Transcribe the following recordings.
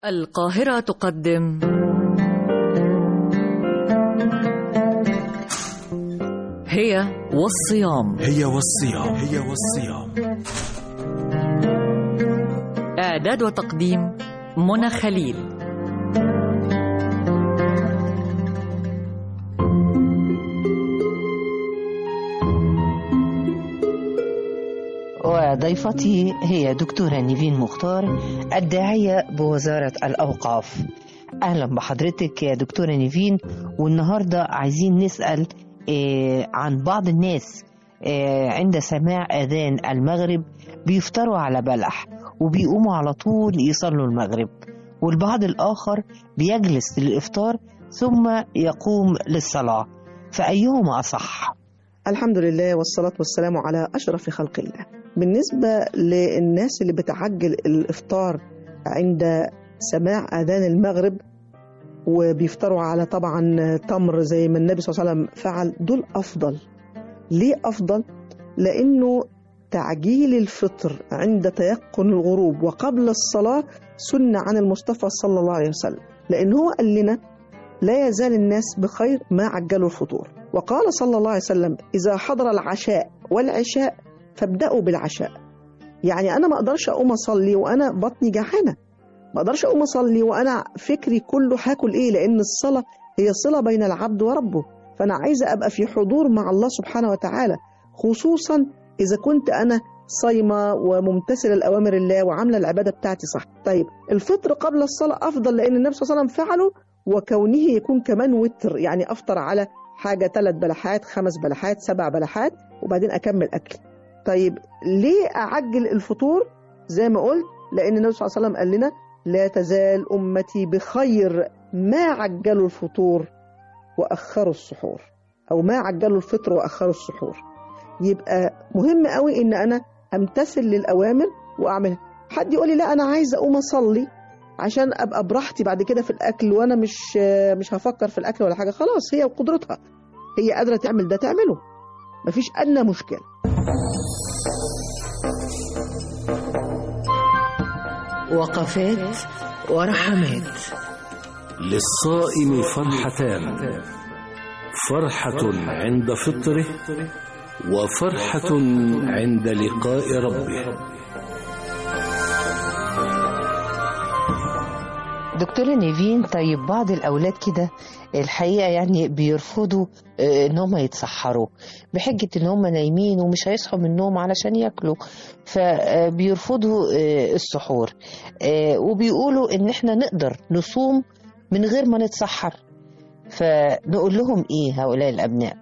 القاهرة تقدم هي والصيام هي والصيام هي والصيام إعداد وتقديم منى خليل وضيفتي هي دكتورة نيفين مختار الداعية بوزارة الأوقاف أهلا بحضرتك يا دكتورة نيفين والنهاردة عايزين نسأل آه، عن بعض الناس آه، عند سماع أذان المغرب بيفطروا على بلح وبيقوموا على طول يصلوا المغرب والبعض الآخر بيجلس للإفطار ثم يقوم للصلاة فأيهما أصح؟ الحمد لله والصلاة والسلام على أشرف خلق الله بالنسبة للناس اللي بتعجل الإفطار عند سماع أذان المغرب وبيفطروا على طبعا تمر زي ما النبي صلى الله عليه وسلم فعل دول أفضل ليه أفضل؟ لأنه تعجيل الفطر عند تيقن الغروب وقبل الصلاة سنة عن المصطفى صلى الله عليه وسلم لأن هو قال لنا لا يزال الناس بخير ما عجلوا الفطور وقال صلى الله عليه وسلم إذا حضر العشاء والعشاء فابدأوا بالعشاء يعني أنا ما أقدرش أقوم أصلي وأنا بطني جعانة ما أقدرش أقوم أصلي وأنا فكري كله هاكل إيه لأن الصلاة هي صلة بين العبد وربه فأنا عايزة أبقى في حضور مع الله سبحانه وتعالى خصوصا إذا كنت أنا صايمة وممتثلة لأوامر الله وعاملة العبادة بتاعتي صح طيب الفطر قبل الصلاة أفضل لأن النبي صلى الله عليه وسلم فعله وكونه يكون كمان وتر يعني أفطر على حاجة ثلاث بلحات خمس بلحات سبع بلحات وبعدين أكمل أكل طيب ليه أعجل الفطور زي ما قلت لأن النبي صلى الله عليه وسلم قال لنا لا تزال أمتي بخير ما عجلوا الفطور وأخروا السحور أو ما عجلوا الفطر وأخروا السحور يبقى مهم قوي إن أنا أمتثل للأوامر وأعملها حد يقول لي لا أنا عايز أقوم أصلي عشان ابقى براحتي بعد كده في الاكل وانا مش مش هفكر في الاكل ولا حاجه خلاص هي وقدرتها هي قادره تعمل ده تعمله مفيش ادنى مشكله وقفات ورحمات للصائم فرحتان فرحة عند فطره وفرحة عند لقاء ربه دكتورة نيفين طيب بعض الأولاد كده الحقيقة يعني بيرفضوا آه، إن هم يتسحروا بحجة إن هم نايمين ومش هيصحوا من النوم علشان ياكلوا فبيرفضوا آه، السحور آه، وبيقولوا إن إحنا نقدر نصوم من غير ما نتسحر فنقول لهم إيه هؤلاء الأبناء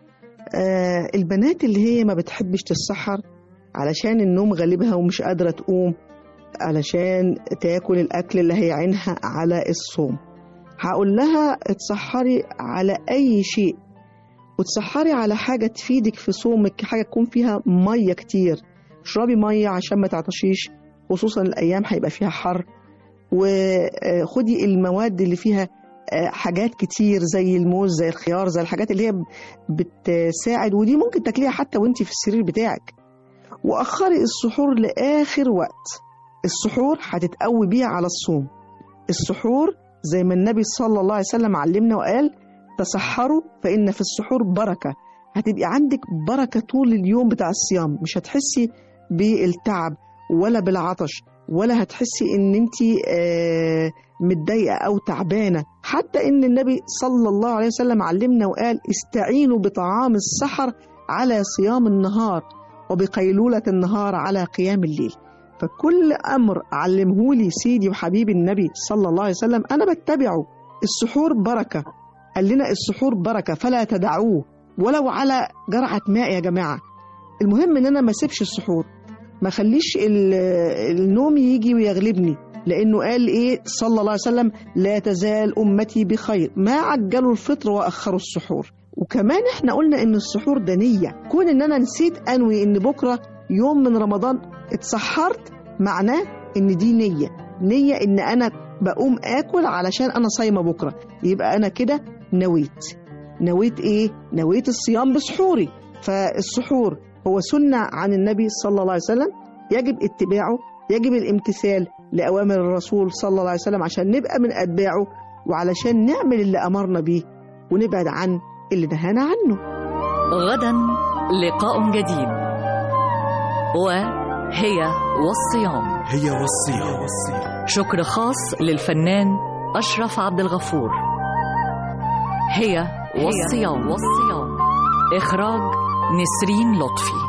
آه البنات اللي هي ما بتحبش تتسحر علشان النوم غالبها ومش قادره تقوم علشان تاكل الاكل اللي هيعينها على الصوم هقول لها اتسحري على اي شيء وتسحري على حاجه تفيدك في صومك حاجه تكون فيها ميه كتير اشربي ميه عشان ما تعطشيش خصوصا الايام هيبقى فيها حر وخدي المواد اللي فيها آه، حاجات كتير زي الموز زي الخيار زي الحاجات اللي هي بتساعد ودي ممكن تاكليها حتى وانت في السرير بتاعك واخري السحور لاخر وقت السحور هتتقوي بيها على الصوم السحور زي ما النبي صلى الله عليه وسلم علمنا وقال تسحروا فإن في السحور بركة هتبقي عندك بركة طول اليوم بتاع الصيام مش هتحسي بالتعب ولا بالعطش ولا هتحسي ان انت متضايقه او تعبانه حتى ان النبي صلى الله عليه وسلم علمنا وقال استعينوا بطعام السحر على صيام النهار وبقيلوله النهار على قيام الليل فكل امر علمهولي سيدي وحبيبي النبي صلى الله عليه وسلم انا بتبعه السحور بركه قال لنا السحور بركه فلا تدعوه ولو على جرعه ماء يا جماعه المهم ان انا ما اسيبش السحور ما خليش ال- النوم يجي ويغلبني لانه قال ايه صلى الله عليه وسلم لا تزال امتي بخير ما عجلوا الفطر واخروا السحور وكمان احنا قلنا ان السحور ده نيه كون ان انا نسيت انوي ان بكره يوم من رمضان اتسحرت معناه ان دي نيه نيه ان انا بقوم اكل علشان انا صايمه بكره يبقى انا كده نويت نويت ايه نويت الصيام بسحوري فالسحور هو سنه عن النبي صلى الله عليه وسلم يجب اتباعه يجب الامتثال لأوامر الرسول صلى الله عليه وسلم عشان نبقى من أتباعه وعلشان نعمل اللي أمرنا بيه ونبعد عن اللي نهانا عنه غدا لقاء جديد وهي والصيام هي والصيام شكر خاص للفنان أشرف عبد الغفور هي والصيام والصيام إخراج نسرين لطفي